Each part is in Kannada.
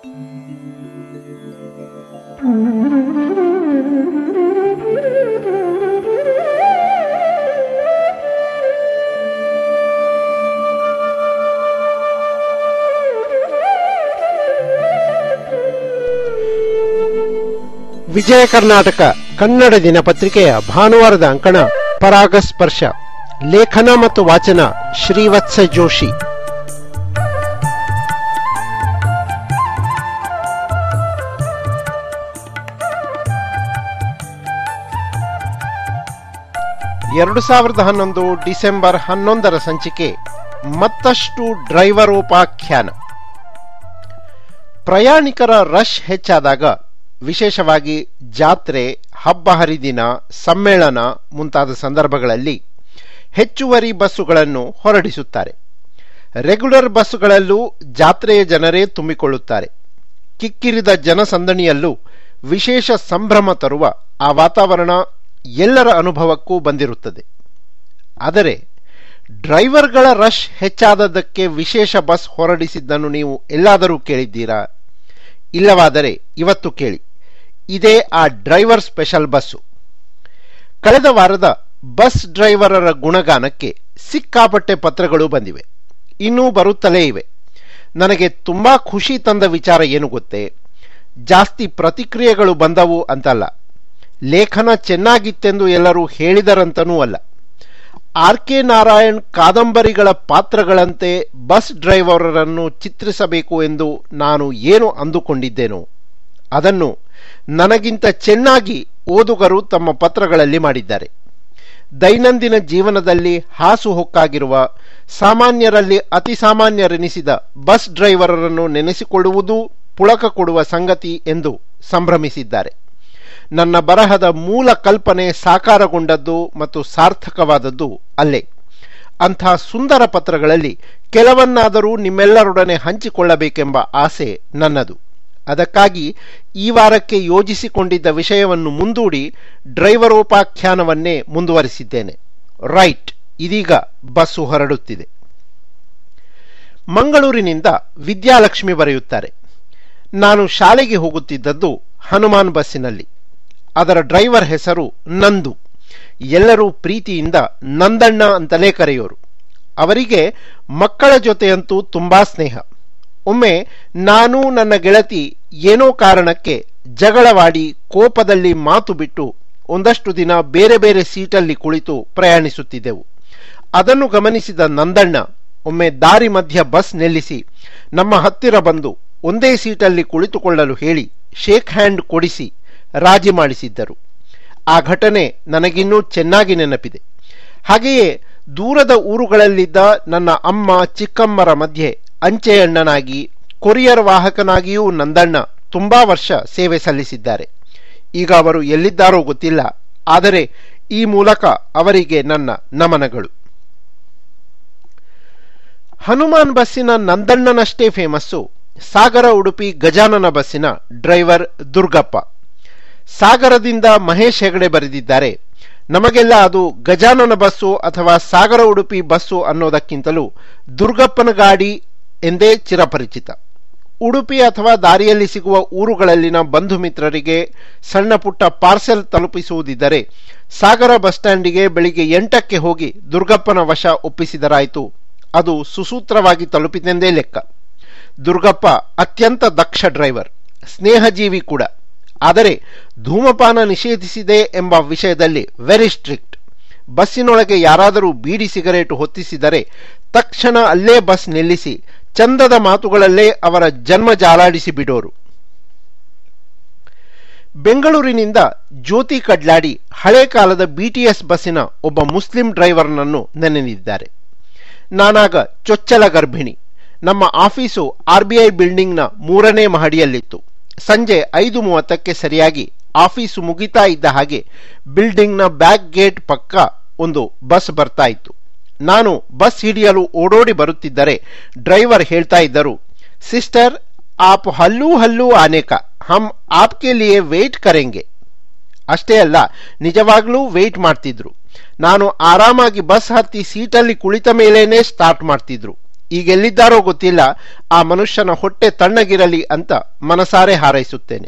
ವಿಜಯ ಕರ್ನಾಟಕ ಕನ್ನಡ ದಿನಪತ್ರಿಕೆಯ ಭಾನುವಾರದ ಅಂಕಣ ಪರಾಗಸ್ಪರ್ಶ ಲೇಖನ ಮತ್ತು ವಾಚನ ಶ್ರೀವತ್ಸ ಜೋಶಿ ಎರಡು ಸಾವಿರದ ಹನ್ನೊಂದು ಡಿಸೆಂಬರ್ ಹನ್ನೊಂದರ ಸಂಚಿಕೆ ಮತ್ತಷ್ಟು ಡ್ರೈವರೋಪಾಖ್ಯಾನ ಪ್ರಯಾಣಿಕರ ರಶ್ ಹೆಚ್ಚಾದಾಗ ವಿಶೇಷವಾಗಿ ಜಾತ್ರೆ ಹಬ್ಬ ಹರಿದಿನ ಸಮ್ಮೇಳನ ಮುಂತಾದ ಸಂದರ್ಭಗಳಲ್ಲಿ ಹೆಚ್ಚುವರಿ ಬಸ್ಸುಗಳನ್ನು ಹೊರಡಿಸುತ್ತಾರೆ ರೆಗ್ಯುಲರ್ ಬಸ್ಸುಗಳಲ್ಲೂ ಜಾತ್ರೆಯ ಜನರೇ ತುಂಬಿಕೊಳ್ಳುತ್ತಾರೆ ಕಿಕ್ಕಿರಿದ ಜನಸಂದಣಿಯಲ್ಲೂ ವಿಶೇಷ ಸಂಭ್ರಮ ತರುವ ಆ ವಾತಾವರಣ ಎಲ್ಲರ ಅನುಭವಕ್ಕೂ ಬಂದಿರುತ್ತದೆ ಆದರೆ ಡ್ರೈವರ್ಗಳ ರಶ್ ಹೆಚ್ಚಾದದ್ದಕ್ಕೆ ವಿಶೇಷ ಬಸ್ ಹೊರಡಿಸಿದ್ದನ್ನು ನೀವು ಎಲ್ಲಾದರೂ ಕೇಳಿದ್ದೀರಾ ಇಲ್ಲವಾದರೆ ಇವತ್ತು ಕೇಳಿ ಇದೇ ಆ ಡ್ರೈವರ್ ಸ್ಪೆಷಲ್ ಬಸ್ಸು ಕಳೆದ ವಾರದ ಬಸ್ ಡ್ರೈವರರ ಗುಣಗಾನಕ್ಕೆ ಸಿಕ್ಕಾಪಟ್ಟೆ ಪತ್ರಗಳು ಬಂದಿವೆ ಇನ್ನೂ ಬರುತ್ತಲೇ ಇವೆ ನನಗೆ ತುಂಬಾ ಖುಷಿ ತಂದ ವಿಚಾರ ಏನು ಗೊತ್ತೇ ಜಾಸ್ತಿ ಪ್ರತಿಕ್ರಿಯೆಗಳು ಬಂದವು ಅಂತಲ್ಲ ಲೇಖನ ಚೆನ್ನಾಗಿತ್ತೆಂದು ಎಲ್ಲರೂ ಹೇಳಿದರಂತನೂ ಅಲ್ಲ ಆರ್ ಕೆ ನಾರಾಯಣ್ ಕಾದಂಬರಿಗಳ ಪಾತ್ರಗಳಂತೆ ಬಸ್ ಡ್ರೈವರರನ್ನು ಚಿತ್ರಿಸಬೇಕು ಎಂದು ನಾನು ಏನು ಅಂದುಕೊಂಡಿದ್ದೇನೋ ಅದನ್ನು ನನಗಿಂತ ಚೆನ್ನಾಗಿ ಓದುಗರು ತಮ್ಮ ಪತ್ರಗಳಲ್ಲಿ ಮಾಡಿದ್ದಾರೆ ದೈನಂದಿನ ಜೀವನದಲ್ಲಿ ಹಾಸುಹೊಕ್ಕಾಗಿರುವ ಸಾಮಾನ್ಯರಲ್ಲಿ ಅತಿ ಸಾಮಾನ್ಯರೆನಿಸಿದ ಬಸ್ ಡ್ರೈವರರನ್ನು ನೆನೆಸಿಕೊಳ್ಳುವುದೂ ಪುಳಕ ಕೊಡುವ ಸಂಗತಿ ಎಂದು ಸಂಭ್ರಮಿಸಿದ್ದಾರೆ ನನ್ನ ಬರಹದ ಮೂಲ ಕಲ್ಪನೆ ಸಾಕಾರಗೊಂಡದ್ದು ಮತ್ತು ಸಾರ್ಥಕವಾದದ್ದು ಅಲ್ಲೇ ಅಂಥ ಸುಂದರ ಪತ್ರಗಳಲ್ಲಿ ಕೆಲವನ್ನಾದರೂ ನಿಮ್ಮೆಲ್ಲರೊಡನೆ ಹಂಚಿಕೊಳ್ಳಬೇಕೆಂಬ ಆಸೆ ನನ್ನದು ಅದಕ್ಕಾಗಿ ಈ ವಾರಕ್ಕೆ ಯೋಜಿಸಿಕೊಂಡಿದ್ದ ವಿಷಯವನ್ನು ಮುಂದೂಡಿ ಡ್ರೈವರೋಪಾಖ್ಯಾನವನ್ನೇ ಮುಂದುವರಿಸಿದ್ದೇನೆ ರೈಟ್ ಇದೀಗ ಬಸ್ಸು ಹೊರಡುತ್ತಿದೆ ಮಂಗಳೂರಿನಿಂದ ವಿದ್ಯಾಲಕ್ಷ್ಮಿ ಬರೆಯುತ್ತಾರೆ ನಾನು ಶಾಲೆಗೆ ಹೋಗುತ್ತಿದ್ದದ್ದು ಹನುಮಾನ್ ಬಸ್ಸಿನಲ್ಲಿ ಅದರ ಡ್ರೈವರ್ ಹೆಸರು ನಂದು ಎಲ್ಲರೂ ಪ್ರೀತಿಯಿಂದ ನಂದಣ್ಣ ಅಂತಲೇ ಕರೆಯೋರು ಅವರಿಗೆ ಮಕ್ಕಳ ಜೊತೆಯಂತೂ ತುಂಬಾ ಸ್ನೇಹ ಒಮ್ಮೆ ನಾನು ನನ್ನ ಗೆಳತಿ ಏನೋ ಕಾರಣಕ್ಕೆ ಜಗಳವಾಡಿ ಕೋಪದಲ್ಲಿ ಮಾತು ಬಿಟ್ಟು ಒಂದಷ್ಟು ದಿನ ಬೇರೆ ಬೇರೆ ಸೀಟಲ್ಲಿ ಕುಳಿತು ಪ್ರಯಾಣಿಸುತ್ತಿದ್ದೆವು ಅದನ್ನು ಗಮನಿಸಿದ ನಂದಣ್ಣ ಒಮ್ಮೆ ದಾರಿ ಮಧ್ಯ ಬಸ್ ನಿಲ್ಲಿಸಿ ನಮ್ಮ ಹತ್ತಿರ ಬಂದು ಒಂದೇ ಸೀಟಲ್ಲಿ ಕುಳಿತುಕೊಳ್ಳಲು ಹೇಳಿ ಶೇಕ್ ಹ್ಯಾಂಡ್ ಕೊಡಿಸಿ ರಾಜಿ ಮಾಡಿಸಿದ್ದರು ಆ ಘಟನೆ ನನಗಿನ್ನೂ ಚೆನ್ನಾಗಿ ನೆನಪಿದೆ ಹಾಗೆಯೇ ದೂರದ ಊರುಗಳಲ್ಲಿದ್ದ ನನ್ನ ಅಮ್ಮ ಚಿಕ್ಕಮ್ಮರ ಮಧ್ಯೆ ಅಂಚೆಯಣ್ಣನಾಗಿ ಕೊರಿಯರ್ ವಾಹಕನಾಗಿಯೂ ನಂದಣ್ಣ ತುಂಬಾ ವರ್ಷ ಸೇವೆ ಸಲ್ಲಿಸಿದ್ದಾರೆ ಈಗ ಅವರು ಎಲ್ಲಿದ್ದಾರೋ ಗೊತ್ತಿಲ್ಲ ಆದರೆ ಈ ಮೂಲಕ ಅವರಿಗೆ ನನ್ನ ನಮನಗಳು ಹನುಮಾನ್ ಬಸ್ಸಿನ ನಂದಣ್ಣನಷ್ಟೇ ಫೇಮಸ್ಸು ಸಾಗರ ಉಡುಪಿ ಗಜಾನನ ಬಸ್ಸಿನ ಡ್ರೈವರ್ ದುರ್ಗಪ್ಪ ಸಾಗರದಿಂದ ಮಹೇಶ್ ಹೆಗಡೆ ಬರೆದಿದ್ದಾರೆ ನಮಗೆಲ್ಲ ಅದು ಗಜಾನನ ಬಸ್ಸು ಅಥವಾ ಸಾಗರ ಉಡುಪಿ ಬಸ್ಸು ಅನ್ನೋದಕ್ಕಿಂತಲೂ ದುರ್ಗಪ್ಪನ ಗಾಡಿ ಎಂದೇ ಚಿರಪರಿಚಿತ ಉಡುಪಿ ಅಥವಾ ದಾರಿಯಲ್ಲಿ ಸಿಗುವ ಊರುಗಳಲ್ಲಿನ ಬಂಧು ಮಿತ್ರರಿಗೆ ಸಣ್ಣ ಪುಟ್ಟ ಪಾರ್ಸೆಲ್ ತಲುಪಿಸುವುದಿದ್ದರೆ ಸಾಗರ ಬಸ್ ಸ್ಟ್ಯಾಂಡಿಗೆ ಬೆಳಿಗ್ಗೆ ಎಂಟಕ್ಕೆ ಹೋಗಿ ದುರ್ಗಪ್ಪನ ವಶ ಒಪ್ಪಿಸಿದರಾಯಿತು ಅದು ಸುಸೂತ್ರವಾಗಿ ತಲುಪಿತೆಂದೇ ಲೆಕ್ಕ ದುರ್ಗಪ್ಪ ಅತ್ಯಂತ ದಕ್ಷ ಡ್ರೈವರ್ ಸ್ನೇಹಜೀವಿ ಕೂಡ ಆದರೆ ಧೂಮಪಾನ ನಿಷೇಧಿಸಿದೆ ಎಂಬ ವಿಷಯದಲ್ಲಿ ವೆರಿ ಸ್ಟ್ರಿಕ್ಟ್ ಬಸ್ಸಿನೊಳಗೆ ಯಾರಾದರೂ ಬೀಡಿ ಸಿಗರೇಟು ಹೊತ್ತಿಸಿದರೆ ತಕ್ಷಣ ಅಲ್ಲೇ ಬಸ್ ನಿಲ್ಲಿಸಿ ಚಂದದ ಮಾತುಗಳಲ್ಲೇ ಅವರ ಜನ್ಮ ಜಾಲಾಡಿಸಿ ಬಿಡೋರು ಬೆಂಗಳೂರಿನಿಂದ ಜ್ಯೋತಿ ಕಡ್ಲಾಡಿ ಹಳೆ ಕಾಲದ ಬಿಟಿಎಸ್ ಬಸ್ಸಿನ ಒಬ್ಬ ಮುಸ್ಲಿಂ ಡ್ರೈವರ್ನನ್ನು ನೆನೆದಿದ್ದಾರೆ ನಾನಾಗ ಚೊಚ್ಚಲ ಗರ್ಭಿಣಿ ನಮ್ಮ ಆಫೀಸು ಆರ್ಬಿಐ ಬಿಲ್ಡಿಂಗ್ನ ಮೂರನೇ ಮಹಡಿಯಲ್ಲಿತ್ತು ಸಂಜೆ ಐದು ಮೂವತ್ತಕ್ಕೆ ಸರಿಯಾಗಿ ಆಫೀಸು ಮುಗಿತಾ ಇದ್ದ ಹಾಗೆ ಬಿಲ್ಡಿಂಗ್ನ ಬ್ಯಾಕ್ ಗೇಟ್ ಪಕ್ಕ ಒಂದು ಬಸ್ ಬರ್ತಾ ಇತ್ತು ನಾನು ಬಸ್ ಹಿಡಿಯಲು ಓಡೋಡಿ ಬರುತ್ತಿದ್ದರೆ ಡ್ರೈವರ್ ಹೇಳ್ತಾ ಇದ್ದರು ಸಿಸ್ಟರ್ ಆಪ್ ಹಲ್ಲೂ ಹಲ್ಲೂ ಆನೇಕ ಹಮ್ ಆಪ್ಕೆ ಲಿಯೇ ವೇಟ್ ಕರೆಂಗೆ ಅಷ್ಟೇ ಅಲ್ಲ ನಿಜವಾಗ್ಲೂ ವೇಟ್ ಮಾಡ್ತಿದ್ರು ನಾನು ಆರಾಮಾಗಿ ಬಸ್ ಹತ್ತಿ ಸೀಟಲ್ಲಿ ಕುಳಿತ ಮೇಲೇನೆ ಸ್ಟಾರ್ಟ್ ಮಾಡ್ತಿದ್ರು ಈಗೆಲ್ಲಿದ್ದಾರೋ ಗೊತ್ತಿಲ್ಲ ಆ ಮನುಷ್ಯನ ಹೊಟ್ಟೆ ತಣ್ಣಗಿರಲಿ ಅಂತ ಮನಸಾರೆ ಹಾರೈಸುತ್ತೇನೆ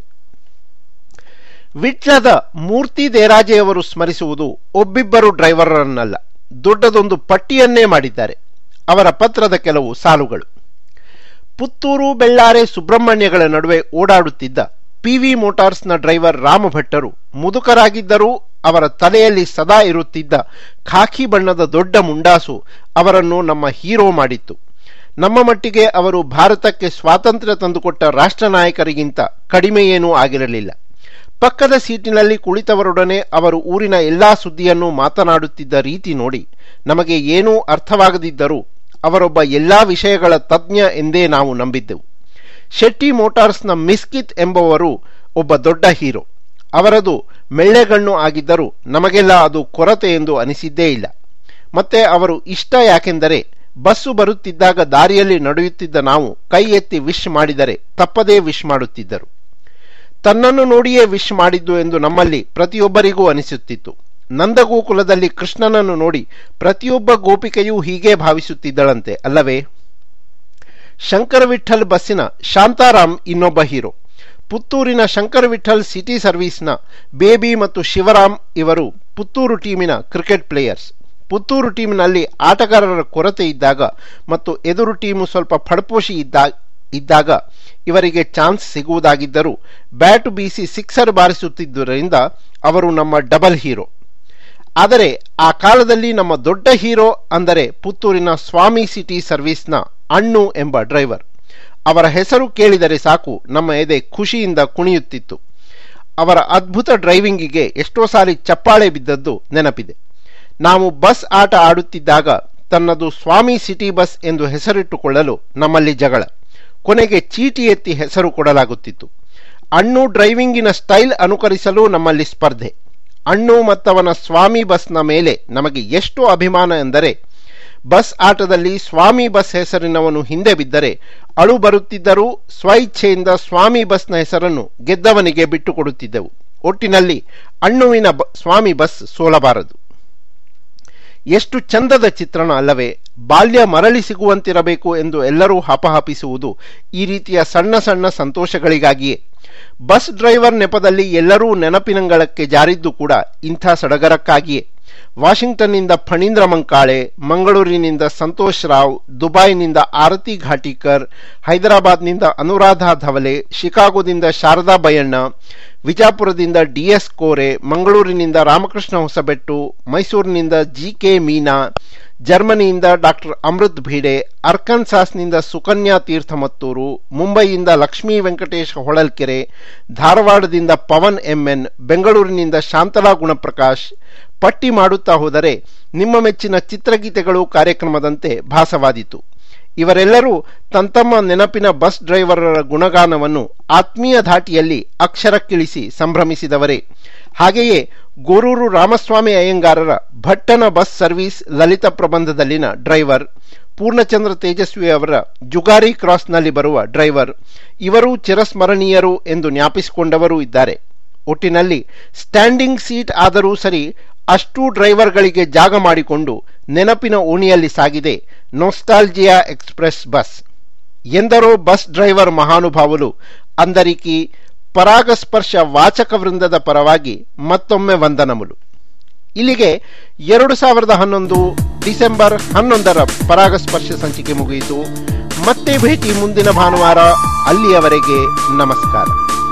ವಿಟ್ಲದ ಮೂರ್ತಿ ದೇರಾಜೆಯವರು ಸ್ಮರಿಸುವುದು ಒಬ್ಬಿಬ್ಬರು ಡ್ರೈವರನ್ನಲ್ಲ ದೊಡ್ಡದೊಂದು ಪಟ್ಟಿಯನ್ನೇ ಮಾಡಿದ್ದಾರೆ ಅವರ ಪತ್ರದ ಕೆಲವು ಸಾಲುಗಳು ಪುತ್ತೂರು ಬೆಳ್ಳಾರೆ ಸುಬ್ರಹ್ಮಣ್ಯಗಳ ನಡುವೆ ಓಡಾಡುತ್ತಿದ್ದ ಪಿವಿ ಮೋಟಾರ್ಸ್ನ ಡ್ರೈವರ್ ರಾಮಭಟ್ಟರು ಮುದುಕರಾಗಿದ್ದರೂ ಅವರ ತಲೆಯಲ್ಲಿ ಸದಾ ಇರುತ್ತಿದ್ದ ಖಾಕಿ ಬಣ್ಣದ ದೊಡ್ಡ ಮುಂಡಾಸು ಅವರನ್ನು ನಮ್ಮ ಹೀರೋ ಮಾಡಿತ್ತು ನಮ್ಮ ಮಟ್ಟಿಗೆ ಅವರು ಭಾರತಕ್ಕೆ ಸ್ವಾತಂತ್ರ್ಯ ತಂದುಕೊಟ್ಟ ರಾಷ್ಟ್ರ ನಾಯಕರಿಗಿಂತ ಕಡಿಮೆಯೇನೂ ಆಗಿರಲಿಲ್ಲ ಪಕ್ಕದ ಸೀಟಿನಲ್ಲಿ ಕುಳಿತವರೊಡನೆ ಅವರು ಊರಿನ ಎಲ್ಲಾ ಸುದ್ದಿಯನ್ನು ಮಾತನಾಡುತ್ತಿದ್ದ ರೀತಿ ನೋಡಿ ನಮಗೆ ಏನೂ ಅರ್ಥವಾಗದಿದ್ದರೂ ಅವರೊಬ್ಬ ಎಲ್ಲಾ ವಿಷಯಗಳ ತಜ್ಞ ಎಂದೇ ನಾವು ನಂಬಿದ್ದೆವು ಶೆಟ್ಟಿ ಮೋಟಾರ್ಸ್ನ ಮಿಸ್ಕಿತ್ ಎಂಬುವರು ಒಬ್ಬ ದೊಡ್ಡ ಹೀರೋ ಅವರದು ಮೆಳ್ಳೆಗಣ್ಣು ಆಗಿದ್ದರೂ ನಮಗೆಲ್ಲ ಅದು ಕೊರತೆ ಎಂದು ಅನಿಸಿದ್ದೇ ಇಲ್ಲ ಮತ್ತೆ ಅವರು ಇಷ್ಟ ಯಾಕೆಂದರೆ ಬಸ್ಸು ಬರುತ್ತಿದ್ದಾಗ ದಾರಿಯಲ್ಲಿ ನಡೆಯುತ್ತಿದ್ದ ನಾವು ಕೈ ಎತ್ತಿ ವಿಶ್ ಮಾಡಿದರೆ ತಪ್ಪದೇ ವಿಶ್ ಮಾಡುತ್ತಿದ್ದರು ತನ್ನನ್ನು ನೋಡಿಯೇ ವಿಶ್ ಮಾಡಿದ್ದು ಎಂದು ನಮ್ಮಲ್ಲಿ ಪ್ರತಿಯೊಬ್ಬರಿಗೂ ಅನಿಸುತ್ತಿತ್ತು ನಂದಗೋಕುಲದಲ್ಲಿ ಕೃಷ್ಣನನ್ನು ನೋಡಿ ಪ್ರತಿಯೊಬ್ಬ ಗೋಪಿಕೆಯೂ ಹೀಗೆ ಭಾವಿಸುತ್ತಿದ್ದಳಂತೆ ಅಲ್ಲವೇ ಶಂಕರ ವಿಠಲ್ ಬಸ್ಸಿನ ಶಾಂತಾರಾಮ್ ಇನ್ನೊಬ್ಬ ಹೀರೋ ಪುತ್ತೂರಿನ ಶಂಕರ ವಿಠಲ್ ಸಿಟಿ ಸರ್ವೀಸ್ನ ಬೇಬಿ ಮತ್ತು ಶಿವರಾಮ್ ಇವರು ಪುತ್ತೂರು ಟೀಮಿನ ಕ್ರಿಕೆಟ್ ಪ್ಲೇಯರ್ಸ್ ಪುತ್ತೂರು ಟೀಮಿನಲ್ಲಿ ಆಟಗಾರರ ಕೊರತೆ ಇದ್ದಾಗ ಮತ್ತು ಎದುರು ಟೀಮು ಸ್ವಲ್ಪ ಫಡಪೋಷಿ ಇದ್ದಾಗ ಇದ್ದಾಗ ಇವರಿಗೆ ಚಾನ್ಸ್ ಸಿಗುವುದಾಗಿದ್ದರೂ ಬ್ಯಾಟು ಬೀಸಿ ಸಿಕ್ಸರ್ ಬಾರಿಸುತ್ತಿದ್ದುದರಿಂದ ಅವರು ನಮ್ಮ ಡಬಲ್ ಹೀರೋ ಆದರೆ ಆ ಕಾಲದಲ್ಲಿ ನಮ್ಮ ದೊಡ್ಡ ಹೀರೋ ಅಂದರೆ ಪುತ್ತೂರಿನ ಸ್ವಾಮಿ ಸಿಟಿ ಸರ್ವೀಸ್ನ ಅಣ್ಣು ಎಂಬ ಡ್ರೈವರ್ ಅವರ ಹೆಸರು ಕೇಳಿದರೆ ಸಾಕು ನಮ್ಮ ಎದೆ ಖುಷಿಯಿಂದ ಕುಣಿಯುತ್ತಿತ್ತು ಅವರ ಅದ್ಭುತ ಡ್ರೈವಿಂಗಿಗೆ ಎಷ್ಟೋ ಸಾರಿ ಚಪ್ಪಾಳೆ ಬಿದ್ದದ್ದು ನೆನಪಿದೆ ನಾವು ಬಸ್ ಆಟ ಆಡುತ್ತಿದ್ದಾಗ ತನ್ನದು ಸ್ವಾಮಿ ಸಿಟಿ ಬಸ್ ಎಂದು ಹೆಸರಿಟ್ಟುಕೊಳ್ಳಲು ನಮ್ಮಲ್ಲಿ ಜಗಳ ಕೊನೆಗೆ ಚೀಟಿ ಎತ್ತಿ ಹೆಸರು ಕೊಡಲಾಗುತ್ತಿತ್ತು ಅಣ್ಣು ಡ್ರೈವಿಂಗಿನ ಸ್ಟೈಲ್ ಅನುಕರಿಸಲು ನಮ್ಮಲ್ಲಿ ಸ್ಪರ್ಧೆ ಅಣ್ಣು ಮತ್ತವನ ಸ್ವಾಮಿ ಬಸ್ನ ಮೇಲೆ ನಮಗೆ ಎಷ್ಟು ಅಭಿಮಾನ ಎಂದರೆ ಬಸ್ ಆಟದಲ್ಲಿ ಸ್ವಾಮಿ ಬಸ್ ಹೆಸರಿನವನು ಹಿಂದೆ ಬಿದ್ದರೆ ಅಳು ಬರುತ್ತಿದ್ದರೂ ಸ್ವಇಚ್ಛೆಯಿಂದ ಸ್ವಾಮಿ ಬಸ್ನ ಹೆಸರನ್ನು ಗೆದ್ದವನಿಗೆ ಬಿಟ್ಟುಕೊಡುತ್ತಿದ್ದೆವು ಒಟ್ಟಿನಲ್ಲಿ ಅಣ್ಣುವಿನ ಸ್ವಾಮಿ ಬಸ್ ಸೋಲಬಾರದು ಎಷ್ಟು ಚಂದದ ಚಿತ್ರಣ ಅಲ್ಲವೇ ಬಾಲ್ಯ ಮರಳಿ ಸಿಗುವಂತಿರಬೇಕು ಎಂದು ಎಲ್ಲರೂ ಹಪಹಪಿಸುವುದು ಈ ರೀತಿಯ ಸಣ್ಣ ಸಣ್ಣ ಸಂತೋಷಗಳಿಗಾಗಿಯೇ ಬಸ್ ಡ್ರೈವರ್ ನೆಪದಲ್ಲಿ ಎಲ್ಲರೂ ನೆನಪಿನಂಗಳಕ್ಕೆ ಜಾರಿದ್ದು ಕೂಡ ಇಂಥ ಸಡಗರಕ್ಕಾಗಿಯೇ ವಾಷಿಂಗ್ಟನ್ನಿಂದ ಫಣೀಂದ್ರ ಮಂಕಾಳೆ ಮಂಗಳೂರಿನಿಂದ ಸಂತೋಷ್ ರಾವ್ ದುಬೈನಿಂದ ಆರತಿ ಘಾಟಿಕರ್ ಹೈದರಾಬಾದ್ನಿಂದ ಅನುರಾಧ ಧವಲೆ ಶಿಕಾಗೋದಿಂದ ಶಾರದಾ ಬಯಣ್ಣ ವಿಜಾಪುರದಿಂದ ಡಿಎಸ್ ಕೋರೆ ಮಂಗಳೂರಿನಿಂದ ರಾಮಕೃಷ್ಣ ಹೊಸಬೆಟ್ಟು ಮೈಸೂರಿನಿಂದ ಜಿ ಕೆ ಮೀನಾ ಜರ್ಮನಿಯಿಂದ ಡಾಕ್ಟರ್ ಅಮೃತ್ ಭಿಡೆ ಅರ್ಕನ್ಸಾಸ್ನಿಂದ ಸುಕನ್ಯಾ ತೀರ್ಥಮತ್ತೂರು ಮುಂಬೈಯಿಂದ ಲಕ್ಷ್ಮೀ ವೆಂಕಟೇಶ್ ಹೊಳಲ್ಕೆರೆ ಧಾರವಾಡದಿಂದ ಪವನ್ ಎಂಎನ್ ಬೆಂಗಳೂರಿನಿಂದ ಶಾಂತಲಾ ಗುಣಪ್ರಕಾಶ್ ಪಟ್ಟಿ ಮಾಡುತ್ತಾ ಹೋದರೆ ನಿಮ್ಮ ಮೆಚ್ಚಿನ ಚಿತ್ರಗೀತೆಗಳು ಕಾರ್ಯಕ್ರಮದಂತೆ ಭಾಸವಾದಿತು ಇವರೆಲ್ಲರೂ ತಂತಮ್ಮ ನೆನಪಿನ ಬಸ್ ಡ್ರೈವರರ ಗುಣಗಾನವನ್ನು ಆತ್ಮೀಯ ಧಾಟಿಯಲ್ಲಿ ಅಕ್ಷರಕ್ಕಿಳಿಸಿ ಸಂಭ್ರಮಿಸಿದವರೇ ಹಾಗೆಯೇ ಗೋರೂರು ರಾಮಸ್ವಾಮಿ ಅಯ್ಯಂಗಾರರ ಭಟ್ಟನ ಬಸ್ ಸರ್ವೀಸ್ ಲಲಿತ ಪ್ರಬಂಧದಲ್ಲಿನ ಡ್ರೈವರ್ ಪೂರ್ಣಚಂದ್ರ ತೇಜಸ್ವಿ ಅವರ ಜುಗಾರಿ ಕ್ರಾಸ್ನಲ್ಲಿ ಬರುವ ಡ್ರೈವರ್ ಇವರೂ ಚಿರಸ್ಮರಣೀಯರು ಎಂದು ಜ್ಞಾಪಿಸಿಕೊಂಡವರೂ ಇದ್ದಾರೆ ಒಟ್ಟಿನಲ್ಲಿ ಸ್ಟ್ಯಾಂಡಿಂಗ್ ಸೀಟ್ ಆದರೂ ಸರಿ ಅಷ್ಟೂ ಡ್ರೈವರ್ಗಳಿಗೆ ಜಾಗ ಮಾಡಿಕೊಂಡು ನೆನಪಿನ ಓಣಿಯಲ್ಲಿ ಸಾಗಿದೆ ನೊಸ್ಟಾಲ್ಜಿಯಾ ಎಕ್ಸ್ಪ್ರೆಸ್ ಬಸ್ ಎಂದರೋ ಬಸ್ ಡ್ರೈವರ್ ಮಹಾನುಭಾವುಲು ಅಂದರಿಕಿ ಪರಾಗಸ್ಪರ್ಶ ವಾಚಕ ವೃಂದದ ಪರವಾಗಿ ಮತ್ತೊಮ್ಮೆ ವಂದನములు ಇಲ್ಲಿಗೆ ಎರಡು ಸಾವಿರದ ಹನ್ನೊಂದು ಡಿಸೆಂಬರ್ ಹನ್ನೊಂದರ ಪರಾಗಸ್ಪರ್ಶ ಸಂಚಿಕೆ ಮುಗಿಯಿತು ಮತ್ತೆ ಭೇಟಿ ಮುಂದಿನ ಭಾನುವಾರ ಅಲ್ಲಿಯವರೆಗೆ ನಮಸ್ಕಾರ